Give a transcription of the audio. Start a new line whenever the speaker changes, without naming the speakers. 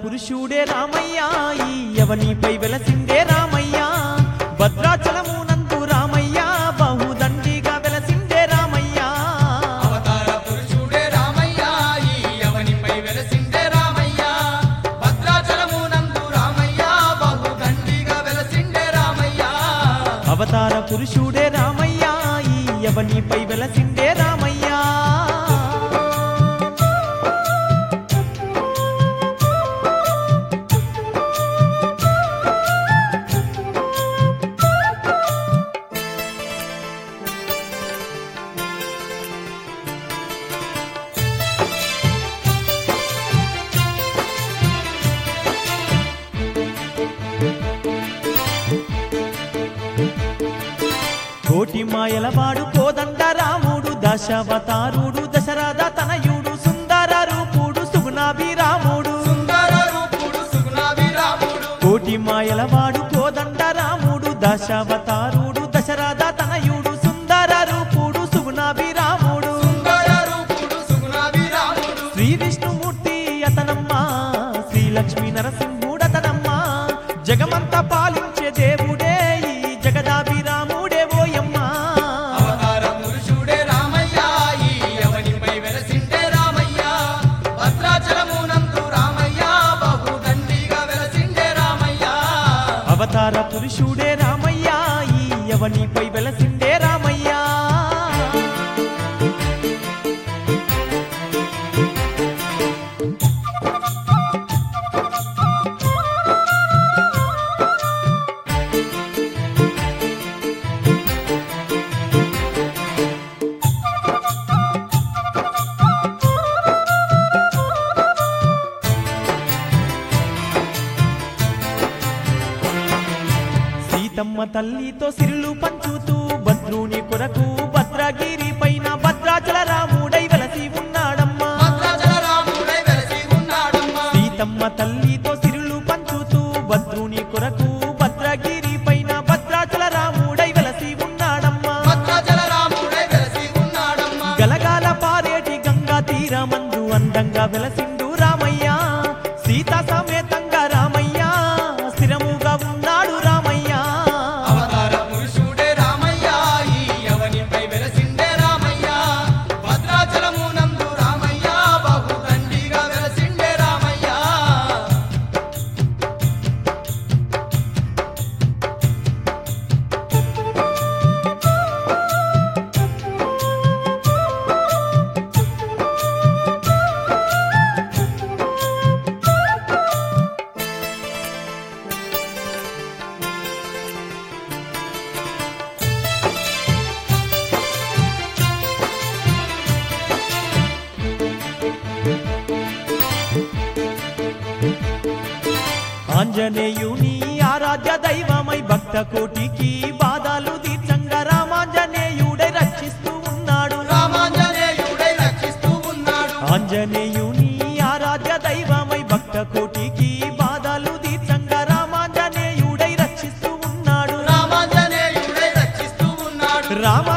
పురుషుడే రామయ్య ఈ యవనిపై వెలసిందే రామయ్య భద్రాచలము నందు రామయ్య బహుదండిగా వెలసిందే రామయ్య
అవతార పురుషుడే రామయ్య ఈ యవనిపై వెలసిందే రామయ్య భద్రాచలము నందు రామయ్య బహుదండిగా వెలసిండే రామయ్య
అవతార పురుషుడే రామయ్య ఈ యవనిపై వెలసిందే రామయ్య కోటి మాయలవాడు కోదండ రాముడు దశావతారుడు దశరథ తనయుడు సుందర రూపుడు సుగుణాభిరాముడు
సుందర రూపుడు సుగుణాభిరాముడు
కోటి మాయలవాడు కోదండ రాముడు దశావతారుడు దశరథ తనయుడు సుందర రూపుడు సుగుణాభిరాముడు
సుందర రూపుడు సుగుణాభిరాముడు
శ్రీ విష్ణుమూర్తి అతనమ్మ శ్రీ లక్ష్మీ నరసింహుడతనమ్మ జగమంతా పాలించే దేవుడే ఈ జగదాభిరాముడే ఓయమ్మ
అవతార పురుషుడే రామయ్య ఈ యవనిపై వెలసిండే రామయ్య భద్రాచలము నందు రామయ్య బహుదండిగా వెలసిండే రామయ్య
అవతార పురుషుడే రామయ్య ఈ యవనిపై వెలసిండే రామయ్య సీతమ్మ తల్లితో సిరులు పంచుతూ భద్రుని కొరకు భద్రగిరి పైన భద్రాచల రాముడై వెలసి ఉన్నాడమ్మా
భద్రాచల రాముడై వెలసి ఉన్నాడమ్మా
సీతమ్మ తల్లితో సిరులు పంచుతూ భద్రుని కొరకు భద్రగిరి పైన భద్రాచల రాముడై వెలసి ఉన్నాడమ్మా
భద్రాచల రాముడై వెలసి ఉన్నాడమ్మా
గలగాల పారేటి గంగా తీరమందు అందంగా వెలసిండు రామయ్య సీతా సమేతంగా రామయ్య స్థిరముగా ఉన్నాడు రామయ్య
అవతార పురుషుడే రామయ్య ఈ యవనిపై వెలసిండే రామయ్య భద్రాచలము నందు రామయ్య బహుదండిగా వెలసిండే రామయ్య
ఆంజనేయుని ఆరాధ్య దైవమై భక్త కోటికి బాధలు తీర్చంగా రామాంజనేయుడై రక్షిస్తూ ఉన్నాడు
రామాంజనేయుడై రక్షిస్తూ ఉన్నాడు
ఆంజనేయుని ఆరాధ్య దైవమై భక్త కోటికి బాధలు తీర్చంగా రామాంజనేయుడై రక్షిస్తూ ఉన్నాడు
రామాంజనేయుడై రక్షిస్తూ ఉన్నాడు
రామ